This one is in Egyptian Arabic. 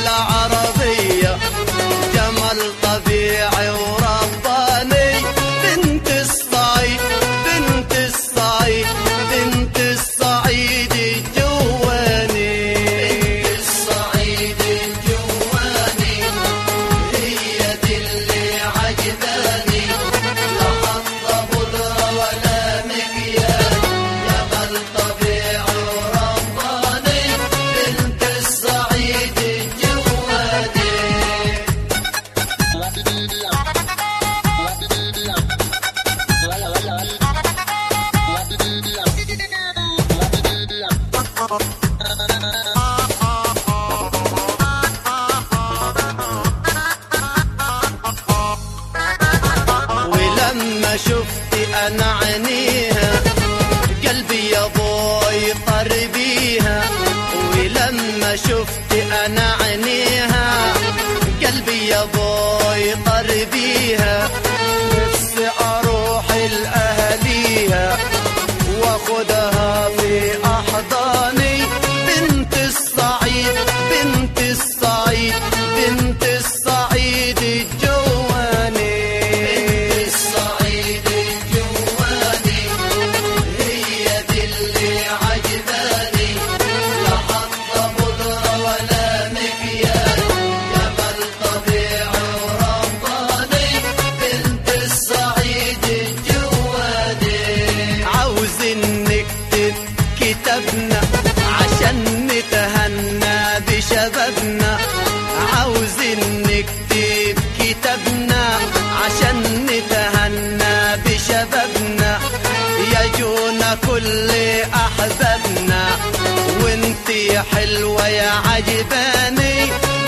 العربية جمال طبيعي ورباني بنت الصعيد بنت الصعيد بنت الصعيد الجواني بنت الصعيد الجواني هي دي اللي عجباني لا حاطة بودرة ولا مكيال جمال طبيعي ورباني بنت الصعيد الجواني ولما شفت انا عينيها قلبي يا بوي طر بيها ولما شفت انا عينيها قلبي يا بوي طر بيها نفسي اروح لاهاليها واخدها في احضاني بنت الصعيد بنت الصعيد بنت الصعيد الجواني بنت الصعيد الجواني هي دي اللي عجباني لا حاطه بودره ولا مكيال جمال طبيعي ورباني بنت الصعيد الجواني عاوز نكتب كتابنا عشان نتهنى بشبابنا عاوز نكتب كتابنا عشان نتهنى بشبابنا يجونا كل احبابنا وانتي حلوه يا عجباني